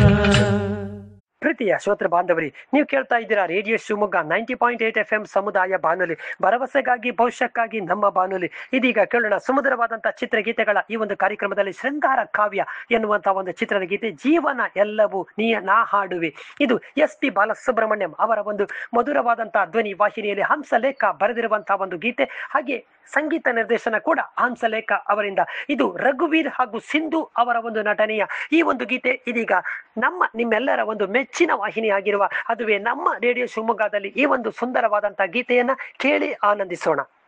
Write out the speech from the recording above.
ಪ್ರೀತಿಯ ಶ್ರೋತೃ ಬಾಂಧವರಿ ನೀವು ಕೇಳ್ತಾ ಇದ್ದೀರಾ radio Shivamogga ninety point eight F M ಸಮುದಾಯ ಬಾನುಲಿ ಭರವಸೆಗಾಗಿ ಭವಿಷ್ಯಕ್ಕಾಗಿ ನಮ್ಮ ಬಾನುಲಿ ಇದೀಗ ಕೇಳೋಣ ಸುಮಧುರವಾದಂತಹ ಚಿತ್ರಗೀತೆಗಳ ಈ ಒಂದು ಕಾರ್ಯಕ್ರಮದಲ್ಲಿ ಶೃಂಗಾರ ಕಾವ್ಯ ಎನ್ನುವಂತಹ ಒಂದು ಚಿತ್ರದ ಗೀತೆ ಜೀವನ ಎಲ್ಲವೂ ನೀ ನಾ ಹಾಡುವೆ ಇದು ಎಸ್ ಪಿ ಬಾಲಸುಬ್ರಹ್ಮಣ್ಯಂ ಅವರ ಒಂದು ಮಧುರವಾದಂತಹ ಧ್ವನಿ ವಾಹಿನಿಯಲ್ಲಿ ಹಂಸಲೇಖ ಬರೆದಿರುವಂತಹ ಒಂದು ಗೀತೆ ಹಾಗೆ ಸಂಗೀತ ನಿರ್ದೇಶನ ಕೂಡ ಹಂಸಲೇಖ ಅವರಿಂದ ಇದು ರಘುವೀರ್ ಹಾಗೂ ಸಿಂಧು ಅವರ ಒಂದು ನಟನೆಯ ಈ ಒಂದು ಗೀತೆ ಇದೀಗ ನಮ್ಮ ನಿಮ್ಮೆಲ್ಲರ ಒಂದು ಮೆಚ್ಚಿನ ವಾಹಿನಿ ಆಗಿರುವ ಅದುವೇ ನಮ್ಮ ರೇಡಿಯೋ ಶಿವಮೊಗ್ಗದಲ್ಲಿ ಈ ಒಂದು ಸುಂದರವಾದಂತಹ ಗೀತೆಯನ್ನ ಕೇಳಿ ಆನಂದಿಸೋಣ